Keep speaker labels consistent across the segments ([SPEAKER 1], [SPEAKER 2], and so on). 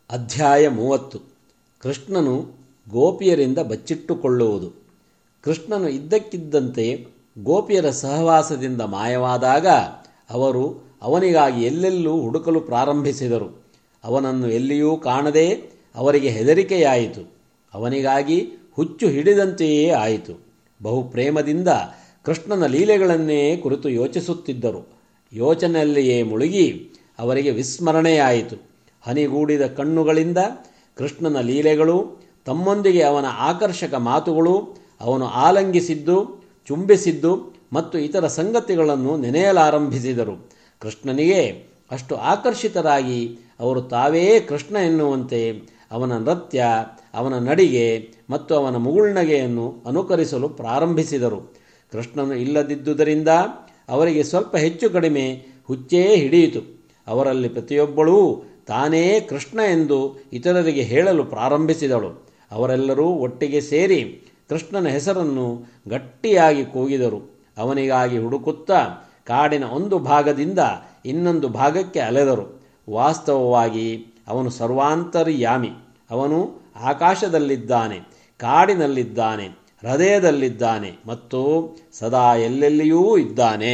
[SPEAKER 1] ಅಧ್ಯಾಯ ಮೂವತ್ತು ಕೃಷ್ಣನು ಗೋಪಿಯರಿಂದ ಬಚ್ಚಿಟ್ಟುಕೊಳ್ಳುವುದು ಕೃಷ್ಣನು ಇದ್ದಕ್ಕಿದ್ದಂತೆ ಗೋಪಿಯರ ಸಹವಾಸದಿಂದ ಮಾಯವಾದಾಗ ಅವರು ಅವನಿಗಾಗಿ ಎಲ್ಲೆಲ್ಲೂ ಹುಡುಕಲು ಪ್ರಾರಂಭಿಸಿದರು ಅವನನ್ನು ಎಲ್ಲಿಯೂ ಕಾಣದೆ ಅವರಿಗೆ ಹೆದರಿಕೆಯಾಯಿತು ಅವನಿಗಾಗಿ ಹುಚ್ಚು ಹಿಡಿದಂತೆಯೇ ಆಯಿತು ಬಹು ಪ್ರೇಮದಿಂದ ಕೃಷ್ಣನ ಲೀಲೆಗಳನ್ನೇ ಕುರಿತು ಯೋಚಿಸುತ್ತಿದ್ದರು ಯೋಚನೆಯಲ್ಲಿಯೇ ಮುಳುಗಿ ಅವರಿಗೆ ವಿಸ್ಮರಣೆಯಾಯಿತು ಹನಿಗೂಡಿದ ಕಣ್ಣುಗಳಿಂದ ಕೃಷ್ಣನ ಲೀಲೆಗಳು ತಮ್ಮೊಂದಿಗೆ ಅವನ ಆಕರ್ಷಕ ಮಾತುಗಳು ಅವನು ಆಲಂಗಿಸಿದ್ದು ಚುಂಬಿಸಿದ್ದು ಮತ್ತು ಇತರ ಸಂಗತಿಗಳನ್ನು ನೆನೆಯಲಾರಂಭಿಸಿದರು ಕೃಷ್ಣನಿಗೆ ಅಷ್ಟು ಆಕರ್ಷಿತರಾಗಿ ಅವರು ತಾವೇ ಕೃಷ್ಣ ಎನ್ನುವಂತೆ ಅವನ ನೃತ್ಯ ಅವನ ನಡಿಗೆ ಮತ್ತು ಅವನ ಮುಗುಳ್ನಗೆಯನ್ನು ಅನುಕರಿಸಲು ಪ್ರಾರಂಭಿಸಿದರು ಕೃಷ್ಣನು ಇಲ್ಲದಿದ್ದುದರಿಂದ ಅವರಿಗೆ ಸ್ವಲ್ಪ ಹೆಚ್ಚು ಕಡಿಮೆ ಹುಚ್ಚೇ ಹಿಡಿಯಿತು ಅವರಲ್ಲಿ ಪ್ರತಿಯೊಬ್ಬಳೂ ತಾನೇ ಕೃಷ್ಣ ಎಂದು ಇತರರಿಗೆ ಹೇಳಲು ಪ್ರಾರಂಭಿಸಿದಳು ಅವರೆಲ್ಲರೂ ಒಟ್ಟಿಗೆ ಸೇರಿ ಕೃಷ್ಣನ ಹೆಸರನ್ನು ಗಟ್ಟಿಯಾಗಿ ಕೂಗಿದರು ಅವನಿಗಾಗಿ ಹುಡುಕುತ್ತಾ ಕಾಡಿನ ಒಂದು ಭಾಗದಿಂದ ಇನ್ನೊಂದು ಭಾಗಕ್ಕೆ ಅಲೆದರು ವಾಸ್ತವವಾಗಿ ಅವನು ಸರ್ವಾಂತರ್ಯಾಮಿ ಅವನು ಆಕಾಶದಲ್ಲಿದ್ದಾನೆ ಕಾಡಿನಲ್ಲಿದ್ದಾನೆ ಹೃದಯದಲ್ಲಿದ್ದಾನೆ ಮತ್ತು ಸದಾ ಎಲ್ಲೆಲ್ಲಿಯೂ ಇದ್ದಾನೆ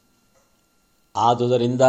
[SPEAKER 1] ಆದುದರಿಂದ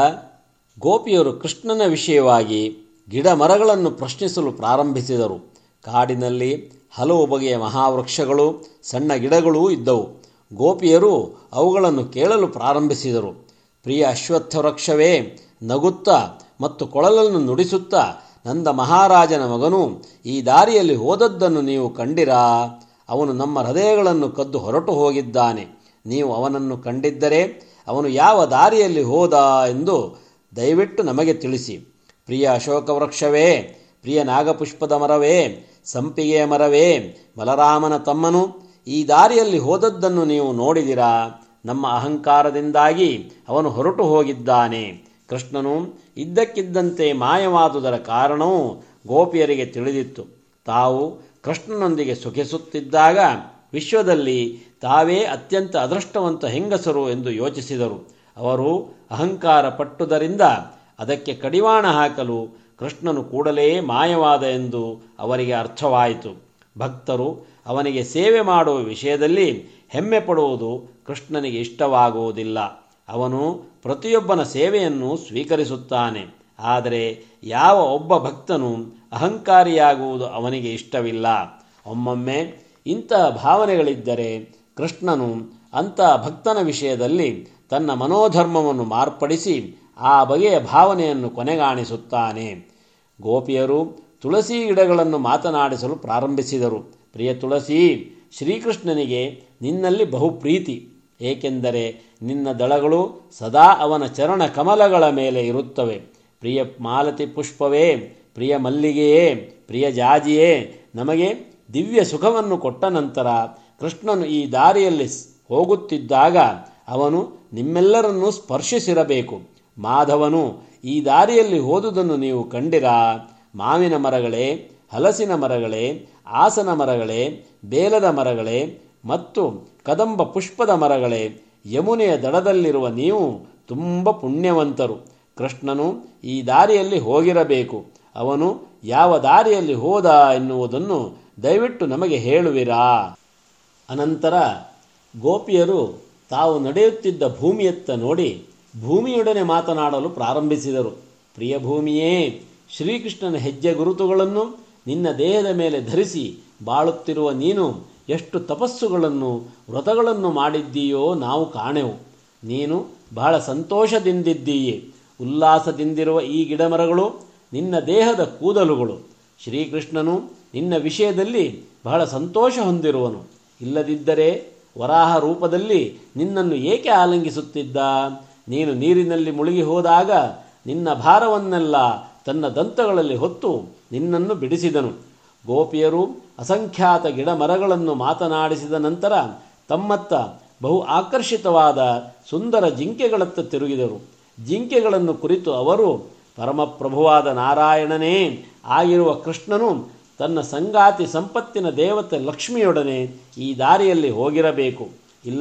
[SPEAKER 1] ಗೋಪಿಯರು ಕೃಷ್ಣನ ವಿಷಯವಾಗಿ ಗಿಡ ಮರಗಳನ್ನು ಪ್ರಶ್ನಿಸಲು ಪ್ರಾರಂಭಿಸಿದರು ಕಾಡಿನಲ್ಲಿ ಹಲವು ಬಗೆಯ ಮಹಾವೃಕ್ಷಗಳು ಸಣ್ಣ ಗಿಡಗಳೂ ಇದ್ದವು ಗೋಪಿಯರು ಅವುಗಳನ್ನು ಕೇಳಲು ಪ್ರಾರಂಭಿಸಿದರು ಪ್ರಿಯ ಅಶ್ವತ್ಥ ವೃಕ್ಷವೇ ನಗುತ್ತಾ ಮತ್ತು ಕೊಳಲನ್ನು ನುಡಿಸುತ್ತಾ ನಂದ ಮಹಾರಾಜನ ಮಗನು ಈ ದಾರಿಯಲ್ಲಿ ಹೋದದ್ದನ್ನು ನೀವು ಕಂಡಿರಾ ಅವನು ನಮ್ಮ ಹೃದಯಗಳನ್ನು ಕದ್ದು ಹೊರಟು ಹೋಗಿದ್ದಾನೆ ನೀವು ಅವನನ್ನು ಕಂಡಿದ್ದರೆ ಅವನು ಯಾವ ದಾರಿಯಲ್ಲಿ ಹೋದ ಎಂದು ದಯವಿಟ್ಟು ನಮಗೆ ತಿಳಿಸಿ ಪ್ರಿಯ ಅಶೋಕ ವೃಕ್ಷವೇ ಪ್ರಿಯ ನಾಗಪುಷ್ಪದ ಮರವೇ ಸಂಪಿಗೆಯ ಮರವೇ ಬಲರಾಮನ ತಮ್ಮನು ಈ ದಾರಿಯಲ್ಲಿ ಹೋದದ್ದನ್ನು ನೀವು ನೋಡಿದಿರಾ ನಮ್ಮ ಅಹಂಕಾರದಿಂದಾಗಿ ಅವನು ಹೊರಟು ಹೋಗಿದ್ದಾನೆ ಕೃಷ್ಣನು ಇದ್ದಕ್ಕಿದ್ದಂತೆ ಮಾಯವಾದುದರ ಕಾರಣವು ಗೋಪಿಯರಿಗೆ ತಿಳಿದಿತ್ತು ತಾವು ಕೃಷ್ಣನೊಂದಿಗೆ ಸುಖಿಸುತ್ತಿದ್ದಾಗ ವಿಶ್ವದಲ್ಲಿ ತಾವೇ ಅತ್ಯಂತ ಅದೃಷ್ಟವಂತ ಹೆಂಗಸರು ಎಂದು ಯೋಚಿಸಿದರು ಅವರು ಅಹಂಕಾರ ಪಟ್ಟುದರಿಂದ ಅದಕ್ಕೆ ಕಡಿವಾಣ ಹಾಕಲು ಕೃಷ್ಣನು ಕೂಡಲೇ ಮಾಯವಾದ ಎಂದು ಅವರಿಗೆ ಅರ್ಥವಾಯಿತು ಭಕ್ತರು ಅವನಿಗೆ ಸೇವೆ ಮಾಡುವ ವಿಷಯದಲ್ಲಿ ಹೆಮ್ಮೆ ಪಡುವುದು ಕೃಷ್ಣನಿಗೆ ಇಷ್ಟವಾಗುವುದಿಲ್ಲ ಅವನು ಪ್ರತಿಯೊಬ್ಬನ ಸೇವೆಯನ್ನು ಸ್ವೀಕರಿಸುತ್ತಾನೆ ಆದರೆ ಯಾವ ಒಬ್ಬ ಭಕ್ತನು ಅಹಂಕಾರಿಯಾಗುವುದು ಅವನಿಗೆ ಇಷ್ಟವಿಲ್ಲ ಒಮ್ಮೊಮ್ಮೆ ಇಂತಹ ಭಾವನೆಗಳಿದ್ದರೆ ಕೃಷ್ಣನು ಅಂಥ ಭಕ್ತನ ವಿಷಯದಲ್ಲಿ ತನ್ನ ಮನೋಧರ್ಮವನ್ನು ಮಾರ್ಪಡಿಸಿ ಆ ಬಗೆಯ ಭಾವನೆಯನ್ನು ಕೊನೆಗಾಣಿಸುತ್ತಾನೆ ಗೋಪಿಯರು ತುಳಸಿ ಗಿಡಗಳನ್ನು ಮಾತನಾಡಿಸಲು ಪ್ರಾರಂಭಿಸಿದರು ಪ್ರಿಯ ತುಳಸಿ ಶ್ರೀಕೃಷ್ಣನಿಗೆ ನಿನ್ನಲ್ಲಿ ಬಹು ಪ್ರೀತಿ ಏಕೆಂದರೆ ನಿನ್ನ ದಳಗಳು ಸದಾ ಅವನ ಚರಣ ಕಮಲಗಳ ಮೇಲೆ ಇರುತ್ತವೆ ಪ್ರಿಯ ಮಾಲತಿ ಪುಷ್ಪವೇ ಪ್ರಿಯ ಮಲ್ಲಿಗೆಯೇ ಪ್ರಿಯ ಜಾಜಿಯೇ ನಮಗೆ ದಿವ್ಯ ಸುಖವನ್ನು ಕೊಟ್ಟ ನಂತರ ಕೃಷ್ಣನು ಈ ದಾರಿಯಲ್ಲಿ ಹೋಗುತ್ತಿದ್ದಾಗ ಅವನು ನಿಮ್ಮೆಲ್ಲರನ್ನೂ ಸ್ಪರ್ಶಿಸಿರಬೇಕು ಮಾಧವನು ಈ ದಾರಿಯಲ್ಲಿ ಹೋದುದನ್ನು ನೀವು ಕಂಡಿರಾ ಮಾವಿನ ಮರಗಳೇ ಹಲಸಿನ ಮರಗಳೇ ಆಸನ ಮರಗಳೇ ಬೇಲದ ಮರಗಳೇ ಮತ್ತು ಕದಂಬ ಪುಷ್ಪದ ಮರಗಳೇ ಯಮುನೆಯ ದಡದಲ್ಲಿರುವ ನೀವು ತುಂಬ ಪುಣ್ಯವಂತರು ಕೃಷ್ಣನು ಈ ದಾರಿಯಲ್ಲಿ ಹೋಗಿರಬೇಕು ಅವನು ಯಾವ ದಾರಿಯಲ್ಲಿ ಹೋದ ಎನ್ನುವುದನ್ನು ದಯವಿಟ್ಟು ನಮಗೆ ಹೇಳುವಿರಾ ಅನಂತರ ಗೋಪಿಯರು ತಾವು ನಡೆಯುತ್ತಿದ್ದ ಭೂಮಿಯತ್ತ ನೋಡಿ ಭೂಮಿಯೊಡನೆ ಮಾತನಾಡಲು ಪ್ರಾರಂಭಿಸಿದರು ಪ್ರಿಯ ಭೂಮಿಯೇ ಶ್ರೀಕೃಷ್ಣನ ಹೆಜ್ಜೆ ಗುರುತುಗಳನ್ನು ನಿನ್ನ ದೇಹದ ಮೇಲೆ ಧರಿಸಿ ಬಾಳುತ್ತಿರುವ ನೀನು ಎಷ್ಟು ತಪಸ್ಸುಗಳನ್ನು ವ್ರತಗಳನ್ನು ಮಾಡಿದ್ದೀಯೋ ನಾವು ಕಾಣೆವು ನೀನು ಬಹಳ ಸಂತೋಷದಿಂದಿದ್ದೀಯೆ ಉಲ್ಲಾಸದಿಂದಿರುವ ಈ ಗಿಡಮರಗಳು ನಿನ್ನ ದೇಹದ ಕೂದಲುಗಳು ಶ್ರೀಕೃಷ್ಣನು ನಿನ್ನ ವಿಷಯದಲ್ಲಿ ಬಹಳ ಸಂತೋಷ ಹೊಂದಿರುವನು ಇಲ್ಲದಿದ್ದರೆ ವರಾಹ ರೂಪದಲ್ಲಿ ನಿನ್ನನ್ನು ಏಕೆ ಆಲಂಗಿಸುತ್ತಿದ್ದ ನೀನು ನೀರಿನಲ್ಲಿ ಮುಳುಗಿ ಹೋದಾಗ ನಿನ್ನ ಭಾರವನ್ನೆಲ್ಲ ತನ್ನ ದಂತಗಳಲ್ಲಿ ಹೊತ್ತು ನಿನ್ನನ್ನು ಬಿಡಿಸಿದನು ಗೋಪಿಯರು ಅಸಂಖ್ಯಾತ ಗಿಡ ಮರಗಳನ್ನು ಮಾತನಾಡಿಸಿದ ನಂತರ ತಮ್ಮತ್ತ ಬಹು ಆಕರ್ಷಿತವಾದ ಸುಂದರ ಜಿಂಕೆಗಳತ್ತ ತಿರುಗಿದರು ಜಿಂಕೆಗಳನ್ನು ಕುರಿತು ಅವರು ಪರಮಪ್ರಭುವಾದ ನಾರಾಯಣನೇ ಆಗಿರುವ ಕೃಷ್ಣನು ತನ್ನ ಸಂಗಾತಿ ಸಂಪತ್ತಿನ ದೇವತೆ ಲಕ್ಷ್ಮಿಯೊಡನೆ ಈ ದಾರಿಯಲ್ಲಿ ಹೋಗಿರಬೇಕು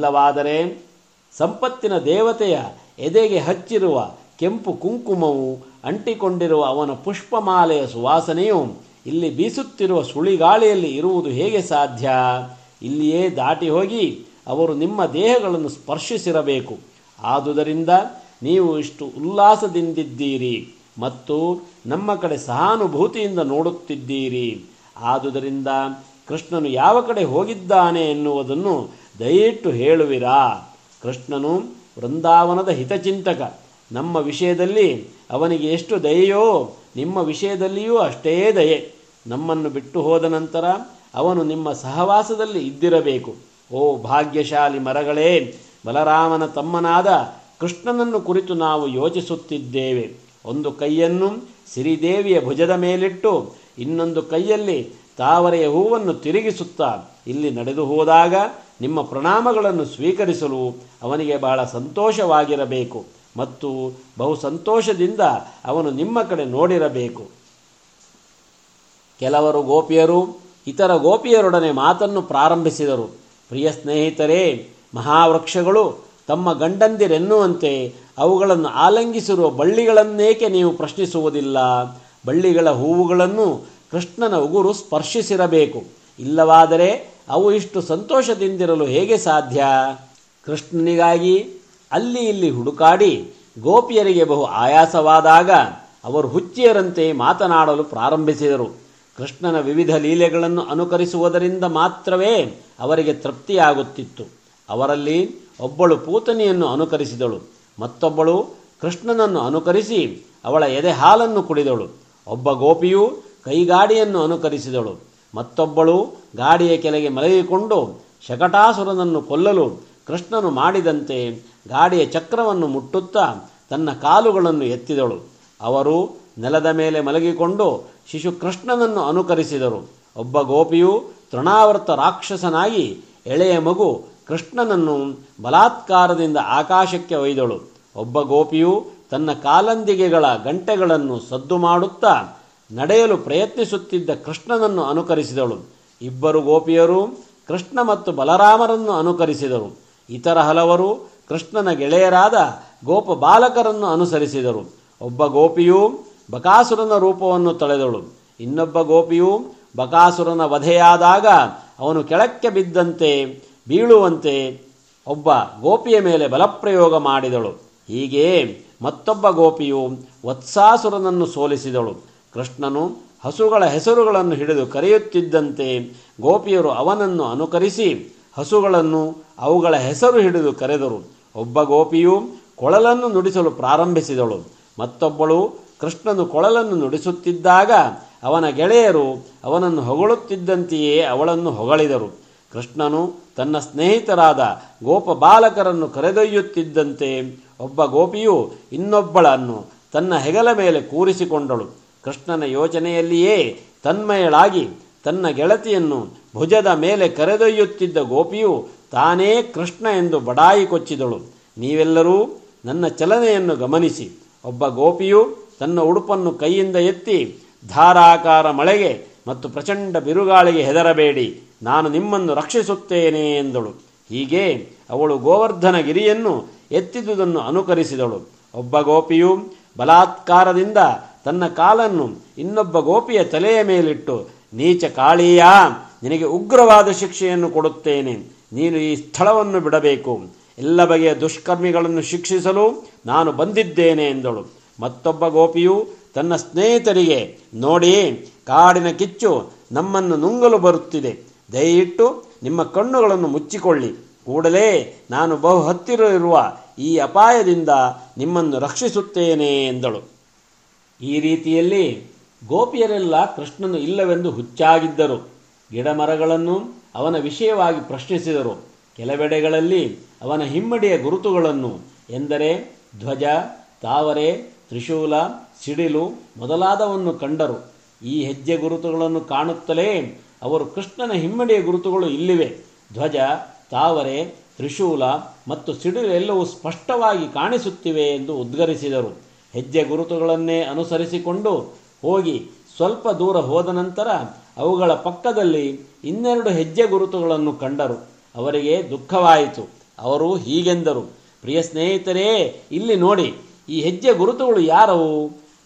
[SPEAKER 1] ಇಲ್ಲವಾದರೆ ಸಂಪತ್ತಿನ ದೇವತೆಯ ಎದೆಗೆ ಹಚ್ಚಿರುವ ಕೆಂಪು ಕುಂಕುಮವು ಅಂಟಿಕೊಂಡಿರುವ ಅವನ ಪುಷ್ಪಮಾಲೆಯ ಸುವಾಸನೆಯು ಇಲ್ಲಿ ಬೀಸುತ್ತಿರುವ ಸುಳಿಗಾಳಿಯಲ್ಲಿ ಇರುವುದು ಹೇಗೆ ಸಾಧ್ಯ ಇಲ್ಲಿಯೇ ದಾಟಿ ಹೋಗಿ ಅವರು ನಿಮ್ಮ ದೇಹಗಳನ್ನು ಸ್ಪರ್ಶಿಸಿರಬೇಕು ಆದುದರಿಂದ ನೀವು ಇಷ್ಟು ಉಲ್ಲಾಸದಿಂದಿದ್ದೀರಿ ಮತ್ತು ನಮ್ಮ ಕಡೆ ಸಹಾನುಭೂತಿಯಿಂದ ನೋಡುತ್ತಿದ್ದೀರಿ ಆದುದರಿಂದ ಕೃಷ್ಣನು ಯಾವ ಕಡೆ ಹೋಗಿದ್ದಾನೆ ಎನ್ನುವುದನ್ನು ದಯವಿಟ್ಟು ಹೇಳುವಿರಾ ಕೃಷ್ಣನು ವೃಂದಾವನದ ಹಿತಚಿಂತಕ ನಮ್ಮ ವಿಷಯದಲ್ಲಿ ಅವನಿಗೆ ಎಷ್ಟು ದಯೆಯೋ ನಿಮ್ಮ ವಿಷಯದಲ್ಲಿಯೂ ಅಷ್ಟೇ ದಯೆ ನಮ್ಮನ್ನು ಬಿಟ್ಟು ಹೋದ ನಂತರ ಅವನು ನಿಮ್ಮ ಸಹವಾಸದಲ್ಲಿ ಇದ್ದಿರಬೇಕು ಓ ಭಾಗ್ಯಶಾಲಿ ಮರಗಳೇ ಬಲರಾಮನ ತಮ್ಮನಾದ ಕೃಷ್ಣನನ್ನು ಕುರಿತು ನಾವು ಯೋಚಿಸುತ್ತಿದ್ದೇವೆ ಒಂದು ಕೈಯನ್ನು ಸಿರಿದೇವಿಯ ಭುಜದ ಮೇಲಿಟ್ಟು ಇನ್ನೊಂದು ಕೈಯಲ್ಲಿ ತಾವರೆಯ ಹೂವನ್ನು ತಿರುಗಿಸುತ್ತಾ ಇಲ್ಲಿ ನಡೆದು ಹೋದಾಗ ನಿಮ್ಮ ಪ್ರಣಾಮಗಳನ್ನು ಸ್ವೀಕರಿಸಲು ಅವನಿಗೆ ಬಹಳ ಸಂತೋಷವಾಗಿರಬೇಕು ಮತ್ತು ಬಹು ಸಂತೋಷದಿಂದ ಅವನು ನಿಮ್ಮ ಕಡೆ ನೋಡಿರಬೇಕು ಕೆಲವರು ಗೋಪಿಯರು ಇತರ ಗೋಪಿಯರೊಡನೆ ಮಾತನ್ನು ಪ್ರಾರಂಭಿಸಿದರು ಪ್ರಿಯ ಸ್ನೇಹಿತರೇ ಮಹಾವೃಕ್ಷಗಳು ತಮ್ಮ ಗಂಡಂದಿರೆನ್ನುವಂತೆ ಅವುಗಳನ್ನು ಆಲಂಗಿಸಿರುವ ಬಳ್ಳಿಗಳನ್ನೇಕೆ ನೀವು ಪ್ರಶ್ನಿಸುವುದಿಲ್ಲ ಬಳ್ಳಿಗಳ ಹೂವುಗಳನ್ನು ಕೃಷ್ಣನ ಉಗುರು ಸ್ಪರ್ಶಿಸಿರಬೇಕು ಇಲ್ಲವಾದರೆ ಅವು ಇಷ್ಟು ಸಂತೋಷದಿಂದಿರಲು ಹೇಗೆ ಸಾಧ್ಯ ಕೃಷ್ಣನಿಗಾಗಿ ಅಲ್ಲಿ ಇಲ್ಲಿ ಹುಡುಕಾಡಿ ಗೋಪಿಯರಿಗೆ ಬಹು ಆಯಾಸವಾದಾಗ ಅವರು ಹುಚ್ಚಿಯರಂತೆ ಮಾತನಾಡಲು ಪ್ರಾರಂಭಿಸಿದರು ಕೃಷ್ಣನ ವಿವಿಧ ಲೀಲೆಗಳನ್ನು ಅನುಕರಿಸುವುದರಿಂದ ಮಾತ್ರವೇ ಅವರಿಗೆ ತೃಪ್ತಿಯಾಗುತ್ತಿತ್ತು ಅವರಲ್ಲಿ ಒಬ್ಬಳು ಪೂತನಿಯನ್ನು ಅನುಕರಿಸಿದಳು ಮತ್ತೊಬ್ಬಳು ಕೃಷ್ಣನನ್ನು ಅನುಕರಿಸಿ ಅವಳ ಎದೆ ಹಾಲನ್ನು ಕುಡಿದಳು ಒಬ್ಬ ಗೋಪಿಯು ಕೈಗಾಡಿಯನ್ನು ಅನುಕರಿಸಿದಳು ಮತ್ತೊಬ್ಬಳು ಗಾಡಿಯ ಕೆಳಗೆ ಮಲಗಿಕೊಂಡು ಶಕಟಾಸುರನನ್ನು ಕೊಲ್ಲಲು ಕೃಷ್ಣನು ಮಾಡಿದಂತೆ ಗಾಡಿಯ ಚಕ್ರವನ್ನು ಮುಟ್ಟುತ್ತಾ ತನ್ನ ಕಾಲುಗಳನ್ನು ಎತ್ತಿದಳು ಅವರು ನೆಲದ ಮೇಲೆ ಮಲಗಿಕೊಂಡು ಶಿಶು ಕೃಷ್ಣನನ್ನು ಅನುಕರಿಸಿದರು ಒಬ್ಬ ಗೋಪಿಯು ತೃಣಾವರ್ತ ರಾಕ್ಷಸನಾಗಿ ಎಳೆಯ ಮಗು ಕೃಷ್ಣನನ್ನು ಬಲಾತ್ಕಾರದಿಂದ ಆಕಾಶಕ್ಕೆ ಒಯ್ದಳು ಒಬ್ಬ ಗೋಪಿಯು ತನ್ನ ಕಾಲಂದಿಗೆಗಳ ಗಂಟೆಗಳನ್ನು ಸದ್ದು ಮಾಡುತ್ತಾ ನಡೆಯಲು ಪ್ರಯತ್ನಿಸುತ್ತಿದ್ದ ಕೃಷ್ಣನನ್ನು ಅನುಕರಿಸಿದಳು ಇಬ್ಬರು ಗೋಪಿಯರು ಕೃಷ್ಣ ಮತ್ತು ಬಲರಾಮರನ್ನು ಅನುಕರಿಸಿದರು ಇತರ ಹಲವರು ಕೃಷ್ಣನ ಗೆಳೆಯರಾದ ಗೋಪ ಬಾಲಕರನ್ನು ಅನುಸರಿಸಿದರು ಒಬ್ಬ ಗೋಪಿಯು ಬಕಾಸುರನ ರೂಪವನ್ನು ತಳೆದಳು ಇನ್ನೊಬ್ಬ ಗೋಪಿಯು ಬಕಾಸುರನ ವಧೆಯಾದಾಗ ಅವನು ಕೆಳಕ್ಕೆ ಬಿದ್ದಂತೆ ಬೀಳುವಂತೆ ಒಬ್ಬ ಗೋಪಿಯ ಮೇಲೆ ಬಲಪ್ರಯೋಗ ಮಾಡಿದಳು ಹೀಗೆ ಮತ್ತೊಬ್ಬ ಗೋಪಿಯು ವತ್ಸಾಸುರನನ್ನು ಸೋಲಿಸಿದಳು ಕೃಷ್ಣನು ಹಸುಗಳ ಹೆಸರುಗಳನ್ನು ಹಿಡಿದು ಕರೆಯುತ್ತಿದ್ದಂತೆ ಗೋಪಿಯರು ಅವನನ್ನು ಅನುಕರಿಸಿ ಹಸುಗಳನ್ನು ಅವುಗಳ ಹೆಸರು ಹಿಡಿದು ಕರೆದರು ಒಬ್ಬ ಗೋಪಿಯು ಕೊಳಲನ್ನು ನುಡಿಸಲು ಪ್ರಾರಂಭಿಸಿದಳು ಮತ್ತೊಬ್ಬಳು ಕೃಷ್ಣನು ಕೊಳಲನ್ನು ನುಡಿಸುತ್ತಿದ್ದಾಗ ಅವನ ಗೆಳೆಯರು ಅವನನ್ನು ಹೊಗಳುತ್ತಿದ್ದಂತೆಯೇ ಅವಳನ್ನು ಹೊಗಳಿದರು ಕೃಷ್ಣನು ತನ್ನ ಸ್ನೇಹಿತರಾದ ಗೋಪ ಬಾಲಕರನ್ನು ಕರೆದೊಯ್ಯುತ್ತಿದ್ದಂತೆ ಒಬ್ಬ ಗೋಪಿಯು ಇನ್ನೊಬ್ಬಳನ್ನು ತನ್ನ ಹೆಗಲ ಮೇಲೆ ಕೂರಿಸಿಕೊಂಡಳು ಕೃಷ್ಣನ ಯೋಚನೆಯಲ್ಲಿಯೇ ತನ್ಮಯಳಾಗಿ ತನ್ನ ಗೆಳತಿಯನ್ನು ಭುಜದ ಮೇಲೆ ಕರೆದೊಯ್ಯುತ್ತಿದ್ದ ಗೋಪಿಯು ತಾನೇ ಕೃಷ್ಣ ಎಂದು ಬಡಾಯಿ ಕೊಚ್ಚಿದಳು ನೀವೆಲ್ಲರೂ ನನ್ನ ಚಲನೆಯನ್ನು ಗಮನಿಸಿ ಒಬ್ಬ ಗೋಪಿಯು ತನ್ನ ಉಡುಪನ್ನು ಕೈಯಿಂದ ಎತ್ತಿ ಧಾರಾಕಾರ ಮಳೆಗೆ ಮತ್ತು ಪ್ರಚಂಡ ಬಿರುಗಾಳಿಗೆ ಹೆದರಬೇಡಿ ನಾನು ನಿಮ್ಮನ್ನು ರಕ್ಷಿಸುತ್ತೇನೆ ಎಂದಳು ಹೀಗೆ ಅವಳು ಗೋವರ್ಧನ ಗಿರಿಯನ್ನು ಎತ್ತಿದುದನ್ನು ಅನುಕರಿಸಿದಳು ಒಬ್ಬ ಗೋಪಿಯು ಬಲಾತ್ಕಾರದಿಂದ ತನ್ನ ಕಾಲನ್ನು ಇನ್ನೊಬ್ಬ ಗೋಪಿಯ ತಲೆಯ ಮೇಲಿಟ್ಟು ನೀಚ ಕಾಳಿಯ ನಿನಗೆ ಉಗ್ರವಾದ ಶಿಕ್ಷೆಯನ್ನು ಕೊಡುತ್ತೇನೆ ನೀನು ಈ ಸ್ಥಳವನ್ನು ಬಿಡಬೇಕು ಎಲ್ಲ ಬಗೆಯ ದುಷ್ಕರ್ಮಿಗಳನ್ನು ಶಿಕ್ಷಿಸಲು ನಾನು ಬಂದಿದ್ದೇನೆ ಎಂದಳು ಮತ್ತೊಬ್ಬ ಗೋಪಿಯು ತನ್ನ ಸ್ನೇಹಿತರಿಗೆ ನೋಡಿ ಕಾಡಿನ ಕಿಚ್ಚು ನಮ್ಮನ್ನು ನುಂಗಲು ಬರುತ್ತಿದೆ ದಯವಿಟ್ಟು ನಿಮ್ಮ ಕಣ್ಣುಗಳನ್ನು ಮುಚ್ಚಿಕೊಳ್ಳಿ ಕೂಡಲೇ ನಾನು ಬಹು ಹತ್ತಿರ ಇರುವ ಈ ಅಪಾಯದಿಂದ ನಿಮ್ಮನ್ನು ರಕ್ಷಿಸುತ್ತೇನೆ ಎಂದಳು ಈ ರೀತಿಯಲ್ಲಿ ಗೋಪಿಯರೆಲ್ಲ ಕೃಷ್ಣನು ಇಲ್ಲವೆಂದು ಹುಚ್ಚಾಗಿದ್ದರು ಗಿಡಮರಗಳನ್ನು ಅವನ ವಿಷಯವಾಗಿ ಪ್ರಶ್ನಿಸಿದರು ಕೆಲವೆಡೆಗಳಲ್ಲಿ ಅವನ ಹಿಮ್ಮಡಿಯ ಗುರುತುಗಳನ್ನು ಎಂದರೆ ಧ್ವಜ ತಾವರೆ ತ್ರಿಶೂಲ ಸಿಡಿಲು ಮೊದಲಾದವನ್ನು ಕಂಡರು ಈ ಹೆಜ್ಜೆ ಗುರುತುಗಳನ್ನು ಕಾಣುತ್ತಲೇ ಅವರು ಕೃಷ್ಣನ ಹಿಮ್ಮಡಿಯ ಗುರುತುಗಳು ಇಲ್ಲಿವೆ ಧ್ವಜ ತಾವರೆ ತ್ರಿಶೂಲ ಮತ್ತು ಸಿಡಿಲು ಎಲ್ಲವೂ ಸ್ಪಷ್ಟವಾಗಿ ಕಾಣಿಸುತ್ತಿವೆ ಎಂದು ಉದ್ಗರಿಸಿದರು ಹೆಜ್ಜೆ ಗುರುತುಗಳನ್ನೇ ಅನುಸರಿಸಿಕೊಂಡು ಹೋಗಿ ಸ್ವಲ್ಪ ದೂರ ಹೋದ ನಂತರ ಅವುಗಳ ಪಕ್ಕದಲ್ಲಿ ಇನ್ನೆರಡು ಹೆಜ್ಜೆ ಗುರುತುಗಳನ್ನು ಕಂಡರು ಅವರಿಗೆ ದುಃಖವಾಯಿತು ಅವರು ಹೀಗೆಂದರು ಪ್ರಿಯ ಸ್ನೇಹಿತರೇ ಇಲ್ಲಿ ನೋಡಿ ಈ ಹೆಜ್ಜೆ ಗುರುತುಗಳು ಯಾರವು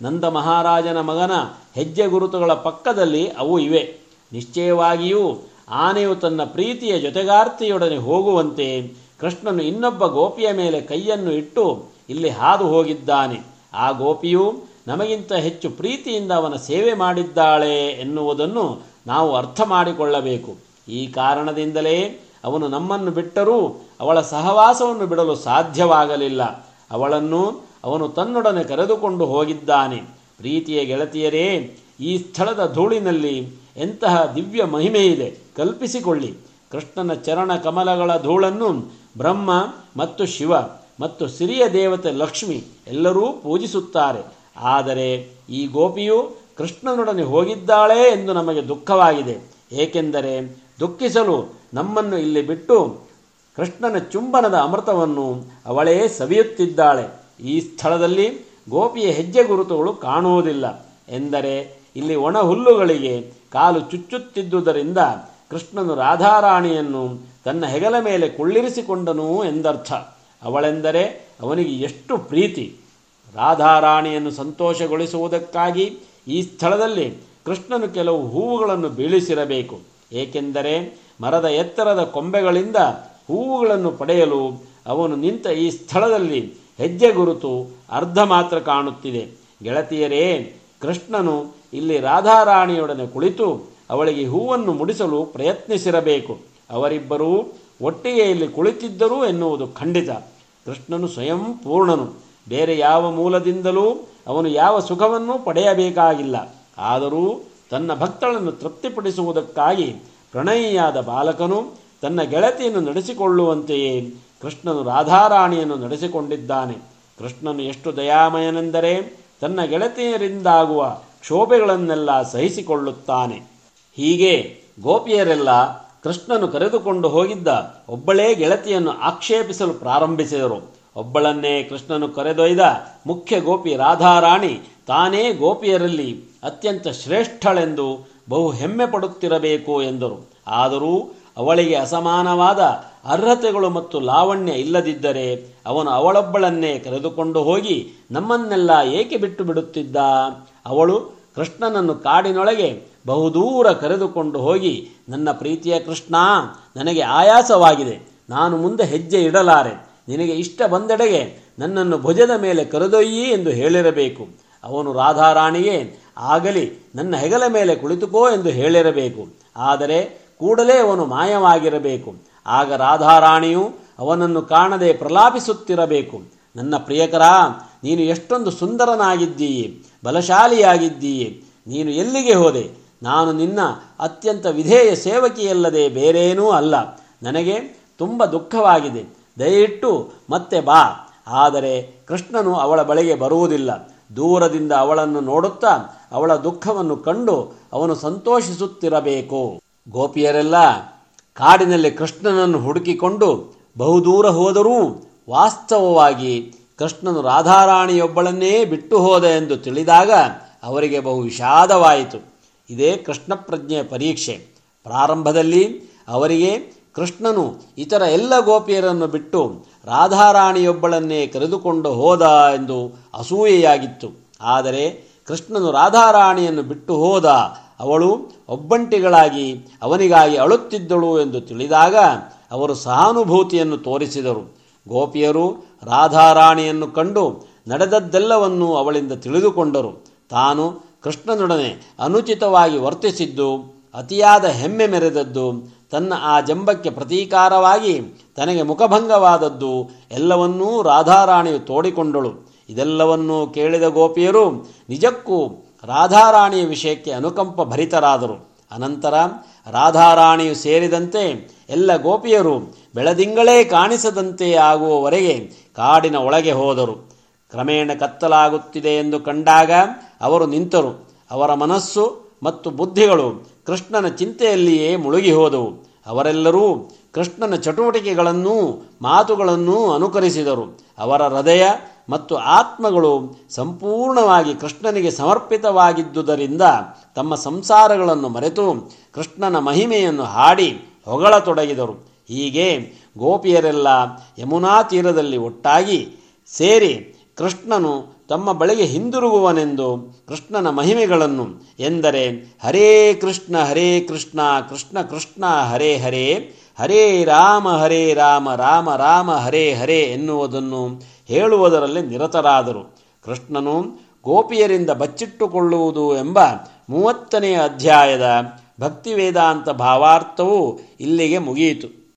[SPEAKER 1] ನಂದ ಮಹಾರಾಜನ ಮಗನ ಹೆಜ್ಜೆ ಗುರುತುಗಳ ಪಕ್ಕದಲ್ಲಿ ಅವು ಇವೆ ನಿಶ್ಚಯವಾಗಿಯೂ ಆನೆಯು ತನ್ನ ಪ್ರೀತಿಯ ಜೊತೆಗಾರ್ತಿಯೊಡನೆ ಹೋಗುವಂತೆ ಕೃಷ್ಣನು ಇನ್ನೊಬ್ಬ ಗೋಪಿಯ ಮೇಲೆ ಕೈಯನ್ನು ಇಟ್ಟು ಇಲ್ಲಿ ಹಾದು ಹೋಗಿದ್ದಾನೆ ಆ ಗೋಪಿಯು ನಮಗಿಂತ ಹೆಚ್ಚು ಪ್ರೀತಿಯಿಂದ ಅವನ ಸೇವೆ ಮಾಡಿದ್ದಾಳೆ ಎನ್ನುವುದನ್ನು ನಾವು ಅರ್ಥ ಮಾಡಿಕೊಳ್ಳಬೇಕು ಈ ಕಾರಣದಿಂದಲೇ ಅವನು ನಮ್ಮನ್ನು ಬಿಟ್ಟರೂ ಅವಳ ಸಹವಾಸವನ್ನು ಬಿಡಲು ಸಾಧ್ಯವಾಗಲಿಲ್ಲ ಅವಳನ್ನು ಅವನು ತನ್ನೊಡನೆ ಕರೆದುಕೊಂಡು ಹೋಗಿದ್ದಾನೆ ಪ್ರೀತಿಯ ಗೆಳತಿಯರೇ ಈ ಸ್ಥಳದ ಧೂಳಿನಲ್ಲಿ ಎಂತಹ ದಿವ್ಯ ಮಹಿಮೆ ಇದೆ ಕಲ್ಪಿಸಿಕೊಳ್ಳಿ ಕೃಷ್ಣನ ಚರಣ ಕಮಲಗಳ ಧೂಳನ್ನು ಬ್ರಹ್ಮ ಮತ್ತು ಶಿವ ಮತ್ತು ಸಿರಿಯ ದೇವತೆ ಲಕ್ಷ್ಮಿ ಎಲ್ಲರೂ ಪೂಜಿಸುತ್ತಾರೆ ಆದರೆ ಈ ಗೋಪಿಯು ಕೃಷ್ಣನೊಡನೆ ಹೋಗಿದ್ದಾಳೆ ಎಂದು ನಮಗೆ ದುಃಖವಾಗಿದೆ ಏಕೆಂದರೆ ದುಃಖಿಸಲು ನಮ್ಮನ್ನು ಇಲ್ಲಿ ಬಿಟ್ಟು ಕೃಷ್ಣನ ಚುಂಬನದ ಅಮೃತವನ್ನು ಅವಳೇ ಸವಿಯುತ್ತಿದ್ದಾಳೆ ಈ ಸ್ಥಳದಲ್ಲಿ ಗೋಪಿಯ ಹೆಜ್ಜೆ ಗುರುತುಗಳು ಕಾಣುವುದಿಲ್ಲ ಎಂದರೆ ಇಲ್ಲಿ ಒಣ ಹುಲ್ಲುಗಳಿಗೆ ಕಾಲು ಚುಚ್ಚುತ್ತಿದ್ದುದರಿಂದ ಕೃಷ್ಣನು ರಾಧಾರಾಣಿಯನ್ನು ತನ್ನ ಹೆಗಲ ಮೇಲೆ ಕುಳ್ಳಿರಿಸಿಕೊಂಡನು ಎಂದರ್ಥ ಅವಳೆಂದರೆ ಅವನಿಗೆ ಎಷ್ಟು ಪ್ರೀತಿ ರಾಧಾರಾಣಿಯನ್ನು ಸಂತೋಷಗೊಳಿಸುವುದಕ್ಕಾಗಿ ಈ ಸ್ಥಳದಲ್ಲಿ ಕೃಷ್ಣನು ಕೆಲವು ಹೂವುಗಳನ್ನು ಬೀಳಿಸಿರಬೇಕು ಏಕೆಂದರೆ ಮರದ ಎತ್ತರದ ಕೊಂಬೆಗಳಿಂದ ಹೂವುಗಳನ್ನು ಪಡೆಯಲು ಅವನು ನಿಂತ ಈ ಸ್ಥಳದಲ್ಲಿ ಹೆಜ್ಜೆ ಗುರುತು ಅರ್ಧ ಮಾತ್ರ ಕಾಣುತ್ತಿದೆ ಗೆಳತಿಯರೇ ಕೃಷ್ಣನು ಇಲ್ಲಿ ರಾಧಾರಾಣಿಯೊಡನೆ ಕುಳಿತು ಅವಳಿಗೆ ಹೂವನ್ನು ಮುಡಿಸಲು ಪ್ರಯತ್ನಿಸಿರಬೇಕು ಅವರಿಬ್ಬರೂ ಒಟ್ಟಿಗೆ ಇಲ್ಲಿ ಕುಳಿತಿದ್ದರು ಎನ್ನುವುದು ಖಂಡಿತ ಕೃಷ್ಣನು ಸ್ವಯಂ ಪೂರ್ಣನು ಬೇರೆ ಯಾವ ಮೂಲದಿಂದಲೂ ಅವನು ಯಾವ ಸುಖವನ್ನೂ ಪಡೆಯಬೇಕಾಗಿಲ್ಲ ಆದರೂ ತನ್ನ ಭಕ್ತಳನ್ನು ತೃಪ್ತಿಪಡಿಸುವುದಕ್ಕಾಗಿ ಪ್ರಣಯಿಯಾದ ಬಾಲಕನು ತನ್ನ ಗೆಳತಿಯನ್ನು ನಡೆಸಿಕೊಳ್ಳುವಂತೆಯೇ ಕೃಷ್ಣನು ರಾಧಾರಾಣಿಯನ್ನು ನಡೆಸಿಕೊಂಡಿದ್ದಾನೆ ಕೃಷ್ಣನು ಎಷ್ಟು ದಯಾಮಯನೆಂದರೆ ತನ್ನ ಗೆಳತಿಯರಿಂದಾಗುವ ಕ್ಷೋಭೆಗಳನ್ನೆಲ್ಲ ಸಹಿಸಿಕೊಳ್ಳುತ್ತಾನೆ ಹೀಗೆ ಗೋಪಿಯರೆಲ್ಲ ಕೃಷ್ಣನು ಕರೆದುಕೊಂಡು ಹೋಗಿದ್ದ ಒಬ್ಬಳೇ ಗೆಳತಿಯನ್ನು ಆಕ್ಷೇಪಿಸಲು ಪ್ರಾರಂಭಿಸಿದರು ಒಬ್ಬಳನ್ನೇ ಕೃಷ್ಣನು ಕರೆದೊಯ್ದ ಮುಖ್ಯ ಗೋಪಿ ರಾಧಾರಾಣಿ ತಾನೇ ಗೋಪಿಯರಲ್ಲಿ ಅತ್ಯಂತ ಶ್ರೇಷ್ಠಳೆಂದು ಬಹು ಹೆಮ್ಮೆ ಪಡುತ್ತಿರಬೇಕು ಎಂದರು ಆದರೂ ಅವಳಿಗೆ ಅಸಮಾನವಾದ ಅರ್ಹತೆಗಳು ಮತ್ತು ಲಾವಣ್ಯ ಇಲ್ಲದಿದ್ದರೆ ಅವನು ಅವಳೊಬ್ಬಳನ್ನೇ ಕರೆದುಕೊಂಡು ಹೋಗಿ ನಮ್ಮನ್ನೆಲ್ಲ ಏಕೆ ಬಿಟ್ಟು ಬಿಡುತ್ತಿದ್ದ ಅವಳು ಕೃಷ್ಣನನ್ನು ಕಾಡಿನೊಳಗೆ ಬಹುದೂರ ಕರೆದುಕೊಂಡು ಹೋಗಿ ನನ್ನ ಪ್ರೀತಿಯ ಕೃಷ್ಣ ನನಗೆ ಆಯಾಸವಾಗಿದೆ ನಾನು ಮುಂದೆ ಹೆಜ್ಜೆ ಇಡಲಾರೆ ನಿನಗೆ ಇಷ್ಟ ಬಂದೆಡೆಗೆ ನನ್ನನ್ನು ಭುಜದ ಮೇಲೆ ಕರೆದೊಯ್ಯಿ ಎಂದು ಹೇಳಿರಬೇಕು ಅವನು ರಾಧಾರಾಣಿಗೆ ಆಗಲಿ ನನ್ನ ಹೆಗಲ ಮೇಲೆ ಕುಳಿತುಕೋ ಎಂದು ಹೇಳಿರಬೇಕು ಆದರೆ ಕೂಡಲೇ ಅವನು ಮಾಯವಾಗಿರಬೇಕು ಆಗ ರಾಧಾರಾಣಿಯು ಅವನನ್ನು ಕಾಣದೆ ಪ್ರಲಾಪಿಸುತ್ತಿರಬೇಕು ನನ್ನ ಪ್ರಿಯಕರ ನೀನು ಎಷ್ಟೊಂದು ಸುಂದರನಾಗಿದ್ದೀಯೆ ಬಲಶಾಲಿಯಾಗಿದ್ದೀಯೆ ನೀನು ಎಲ್ಲಿಗೆ ಹೋದೆ ನಾನು ನಿನ್ನ ಅತ್ಯಂತ ವಿಧೇಯ ಸೇವಕಿಯಲ್ಲದೆ ಬೇರೇನೂ ಅಲ್ಲ ನನಗೆ ತುಂಬ ದುಃಖವಾಗಿದೆ ದಯವಿಟ್ಟು ಮತ್ತೆ ಬಾ ಆದರೆ ಕೃಷ್ಣನು ಅವಳ ಬಳಿಗೆ ಬರುವುದಿಲ್ಲ ದೂರದಿಂದ ಅವಳನ್ನು ನೋಡುತ್ತಾ ಅವಳ ದುಃಖವನ್ನು ಕಂಡು ಅವನು ಸಂತೋಷಿಸುತ್ತಿರಬೇಕು ಗೋಪಿಯರೆಲ್ಲ ಕಾಡಿನಲ್ಲಿ ಕೃಷ್ಣನನ್ನು ಹುಡುಕಿಕೊಂಡು ಬಹುದೂರ ಹೋದರೂ ವಾಸ್ತವವಾಗಿ ಕೃಷ್ಣನು ರಾಧಾರಾಣಿಯೊಬ್ಬಳನ್ನೇ ಬಿಟ್ಟು ಹೋದ ಎಂದು ತಿಳಿದಾಗ ಅವರಿಗೆ ಬಹು ವಿಷಾದವಾಯಿತು ಇದೇ ಕೃಷ್ಣ ಪ್ರಜ್ಞೆಯ ಪರೀಕ್ಷೆ ಪ್ರಾರಂಭದಲ್ಲಿ ಅವರಿಗೆ ಕೃಷ್ಣನು ಇತರ ಎಲ್ಲ ಗೋಪಿಯರನ್ನು ಬಿಟ್ಟು ರಾಧಾರಾಣಿಯೊಬ್ಬಳನ್ನೇ ಕರೆದುಕೊಂಡು ಹೋದ ಎಂದು ಅಸೂಯೆಯಾಗಿತ್ತು ಆದರೆ ಕೃಷ್ಣನು ರಾಧಾರಾಣಿಯನ್ನು ಬಿಟ್ಟು ಹೋದ ಅವಳು ಒಬ್ಬಂಟಿಗಳಾಗಿ ಅವನಿಗಾಗಿ ಅಳುತ್ತಿದ್ದಳು ಎಂದು ತಿಳಿದಾಗ ಅವರು ಸಹಾನುಭೂತಿಯನ್ನು ತೋರಿಸಿದರು ಗೋಪಿಯರು ರಾಧಾರಾಣಿಯನ್ನು ಕಂಡು ನಡೆದದ್ದೆಲ್ಲವನ್ನೂ ಅವಳಿಂದ ತಿಳಿದುಕೊಂಡರು ತಾನು ಕೃಷ್ಣನೊಡನೆ ಅನುಚಿತವಾಗಿ ವರ್ತಿಸಿದ್ದು ಅತಿಯಾದ ಹೆಮ್ಮೆ ಮೆರೆದದ್ದು ತನ್ನ ಆ ಜಂಬಕ್ಕೆ ಪ್ರತೀಕಾರವಾಗಿ ತನಗೆ ಮುಖಭಂಗವಾದದ್ದು ಎಲ್ಲವನ್ನೂ ರಾಧಾರಾಣಿಯು ತೋಡಿಕೊಂಡಳು ಇದೆಲ್ಲವನ್ನೂ ಕೇಳಿದ ಗೋಪಿಯರು ನಿಜಕ್ಕೂ ರಾಧಾರಾಣಿಯ ವಿಷಯಕ್ಕೆ ಅನುಕಂಪ ಭರಿತರಾದರು ಅನಂತರ ರಾಧಾರಾಣಿಯು ಸೇರಿದಂತೆ ಎಲ್ಲ ಗೋಪಿಯರು ಬೆಳದಿಂಗಳೇ ಕಾಣಿಸದಂತೆ ಆಗುವವರೆಗೆ ಕಾಡಿನ ಒಳಗೆ ಹೋದರು ಕ್ರಮೇಣ ಕತ್ತಲಾಗುತ್ತಿದೆ ಎಂದು ಕಂಡಾಗ ಅವರು ನಿಂತರು ಅವರ ಮನಸ್ಸು ಮತ್ತು ಬುದ್ಧಿಗಳು ಕೃಷ್ಣನ ಚಿಂತೆಯಲ್ಲಿಯೇ ಮುಳುಗಿ ಹೋದವು ಅವರೆಲ್ಲರೂ ಕೃಷ್ಣನ ಚಟುವಟಿಕೆಗಳನ್ನೂ ಮಾತುಗಳನ್ನೂ ಅನುಕರಿಸಿದರು ಅವರ ಹೃದಯ ಮತ್ತು ಆತ್ಮಗಳು ಸಂಪೂರ್ಣವಾಗಿ ಕೃಷ್ಣನಿಗೆ ಸಮರ್ಪಿತವಾಗಿದ್ದುದರಿಂದ ತಮ್ಮ ಸಂಸಾರಗಳನ್ನು ಮರೆತು ಕೃಷ್ಣನ ಮಹಿಮೆಯನ್ನು ಹಾಡಿ ಹೊಗಳತೊಡಗಿದರು ಹೀಗೆ ಗೋಪಿಯರೆಲ್ಲ ಯಮುನಾ ತೀರದಲ್ಲಿ ಒಟ್ಟಾಗಿ ಸೇರಿ ಕೃಷ್ಣನು ತಮ್ಮ ಬಳಿಗೆ ಹಿಂದಿರುಗುವನೆಂದು ಕೃಷ್ಣನ ಮಹಿಮೆಗಳನ್ನು ಎಂದರೆ ಹರೇ ಕೃಷ್ಣ ಹರೇ ಕೃಷ್ಣ ಕೃಷ್ಣ ಕೃಷ್ಣ ಹರೇ ಹರೇ ಹರೇ ರಾಮ ಹರೇ ರಾಮ ರಾಮ ರಾಮ ಹರೇ ಹರೇ ಎನ್ನುವುದನ್ನು ಹೇಳುವುದರಲ್ಲಿ ನಿರತರಾದರು ಕೃಷ್ಣನು ಗೋಪಿಯರಿಂದ ಬಚ್ಚಿಟ್ಟುಕೊಳ್ಳುವುದು ಎಂಬ ಮೂವತ್ತನೆಯ ಅಧ್ಯಾಯದ ಭಕ್ತಿವೇದಾಂತ ಭಾವಾರ್ಥವು ಇಲ್ಲಿಗೆ ಮುಗಿಯಿತು